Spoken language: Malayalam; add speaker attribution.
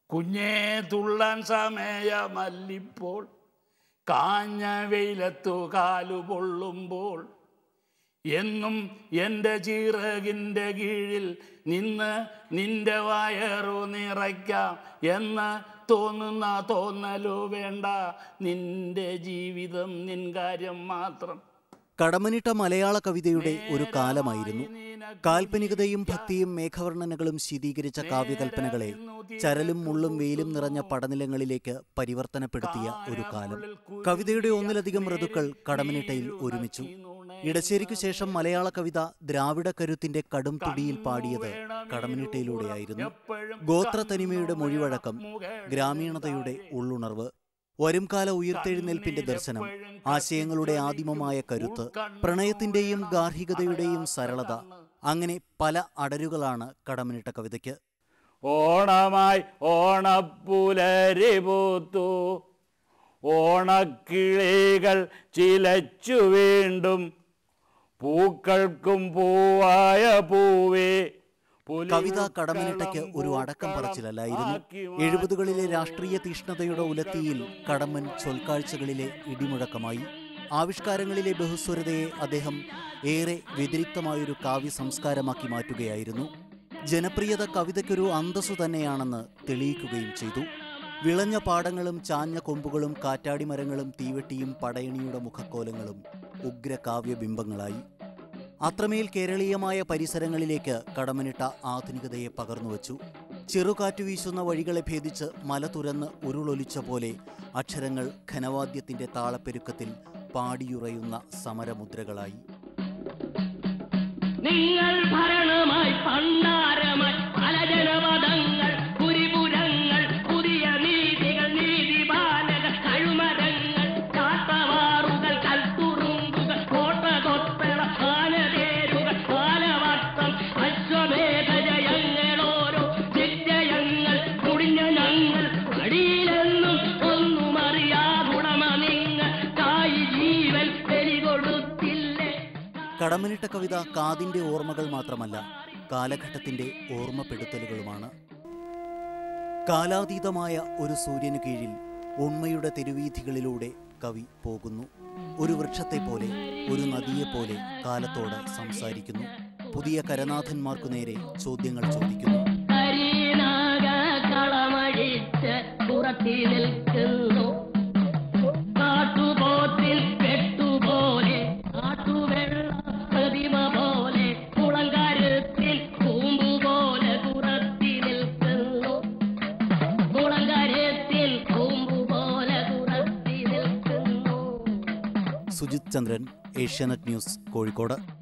Speaker 1: കുഞ്ഞേ തുള്ളാൻ സമയമല്ലിപ്പോൾ കാഞ്ഞ വെയിലത്തു കാലു പൊള്ളുമ്പോൾ എന്നും എൻ്റെ ചിറകിൻ്റെ കീഴിൽ നിന്ന് നിന്റെ വയറു നിറയ്ക്കാം എന്ന് തോന്നുന്ന തോന്നലു വേണ്ട നിന്റെ ജീവിതം നിൻ കാര്യം മാത്രം
Speaker 2: കടമനിട്ട മലയാള കവിതയുടെ ഒരു കാലമായിരുന്നു കാൽപ്പനികതയും ഭക്തിയും മേഘവർണ്ണനകളും ശീതീകരിച്ച കാവ്യകൽപ്പനകളെ ചരലും മുള്ളും വെയിലും നിറഞ്ഞ പടനിലങ്ങളിലേക്ക് പരിവർത്തനപ്പെടുത്തിയ ഒരു കാലം കവിതയുടെ ഒന്നിലധികം ഋതുക്കൾ കടമനിട്ടയിൽ ഒരുമിച്ചു ഇടശ്ശേരിക്കു ശേഷം മലയാള കവിത ദ്രാവിഡ കരുത്തിന്റെ കടും തുടിയിൽ പാടിയത് കടമനിട്ടയിലൂടെയായിരുന്നു ഗോത്ര തനിമയുടെ മൊഴിവഴക്കം ഗ്രാമീണതയുടെ ഉള്ളുണർവ് വരുംകാല ഉയർത്തെഴുന്നേൽപ്പിന്റെ ദർശനം ആശയങ്ങളുടെ ആദിമമായ കരുത്ത് പ്രണയത്തിന്റെയും ഗാർഹികതയുടെയും സരളത അങ്ങനെ പല അടരുകളാണ് കടമനിട്ട കവിതയ്ക്ക്
Speaker 1: ഓണമായി ഓണപ്പുലരി പൂത്തു ഓണക്കിളികൾ ചിലച്ചു വീണ്ടും പൂക്കൾക്കും പൂവായ പൂവേ
Speaker 2: കവിത കടമനിട്ടയ്ക്ക് ഒരു അടക്കം പറച്ചിലല്ലായിരുന്നു എഴുപതുകളിലെ രാഷ്ട്രീയ തീഷ്ണതയുടെ ഉലത്തിയിൽ കടമ്മൻ ചൊൽക്കാഴ്ചകളിലെ ഇടിമുഴക്കമായി ആവിഷ്കാരങ്ങളിലെ ബഹുസ്വരതയെ അദ്ദേഹം ഏറെ വ്യതിരിക്തമായൊരു കാവ്യ സംസ്കാരമാക്കി മാറ്റുകയായിരുന്നു ജനപ്രിയത കവിതയ്ക്കൊരു അന്തസ്സു തന്നെയാണെന്ന് തെളിയിക്കുകയും ചെയ്തു വിളഞ്ഞ പാടങ്ങളും ചാഞ്ഞ കൊമ്പുകളും കാറ്റാടിമരങ്ങളും തീവെട്ടിയും പടയണിയുടെ മുഖക്കോലങ്ങളും ഉഗ്ര കാവ്യബിംബങ്ങളായി അത്രമേൽ കേരളീയമായ പരിസരങ്ങളിലേക്ക് കടമനിട്ട ആധുനികതയെ പകർന്നുവച്ചു ചെറുകാറ്റു വീശുന്ന വഴികളെ ഭേദിച്ച് മല തുരന്ന് ഉരുളൊലിച്ച പോലെ അക്ഷരങ്ങൾ ഘനവാദ്യത്തിന്റെ താളപ്പെരുക്കത്തിൽ പാടിയുറയുന്ന സമരമുദ്രകളായി
Speaker 3: നിങ്ങൾ ഭരണമായി പണ്ടാരമായി പല ജനപദങ്ങൾ പുരിപുരങ്ങൾ പുതിയ നീതികൾ നീതിപാലകൾ കഴുമരങ്ങൾ കാട്ടവാറുകൾ കൽത്തുറുമ്പുകൾ കോട്ട കൊത്തള ആനതേരുകൾ കാലവട്ടം അശ്വമേധ ജയങ്ങളോരോ വിജയങ്ങൾ മുടിഞ്ഞ ഞങ്ങൾ അടിയിലെന്നും ഒന്നും അറിയാതുടമ നിങ്ങൾ തായി ജീവൻ ബലി കൊടുത്തില്ലേ
Speaker 2: കടമനിട്ട കവിത കാതിന്റെ ഓർമ്മകൾ മാത്രമല്ല കാലഘട്ടത്തിന്റെ ഓർമ്മപ്പെടുത്തലുകളുമാണ് കാലാതീതമായ ഒരു സൂര്യനു കീഴിൽ ഉണ്മയുടെ തെരുവീഥികളിലൂടെ കവി പോകുന്നു ഒരു വൃക്ഷത്തെ പോലെ ഒരു നദിയെപ്പോലെ കാലത്തോട് സംസാരിക്കുന്നു പുതിയ കരനാഥന്മാർക്കു നേരെ ചോദ്യങ്ങൾ ചോദിക്കുന്നു
Speaker 3: കരിനാഗ കളമഴിച്ച് പുറത്തി നിൽക്കുന്നു കാട്ടുപോത്തിൽ പെട്ടുപോലെ കാട്ടുവെള്ള പ്രതിമ പോലെ കുളങ്കരുത്തിൽ കൂമ്പുപോലെ പുറത്തി നിൽക്കുന്നു കുളങ്കരത്തിൽ കൂമ്പുപോലെ പുറത്തി നിൽക്കുന്നു
Speaker 2: സുജിത് ചന്ദ്രൻ ഏഷ്യാനെറ്റ് ന്യൂസ് കോഴിക്കോട്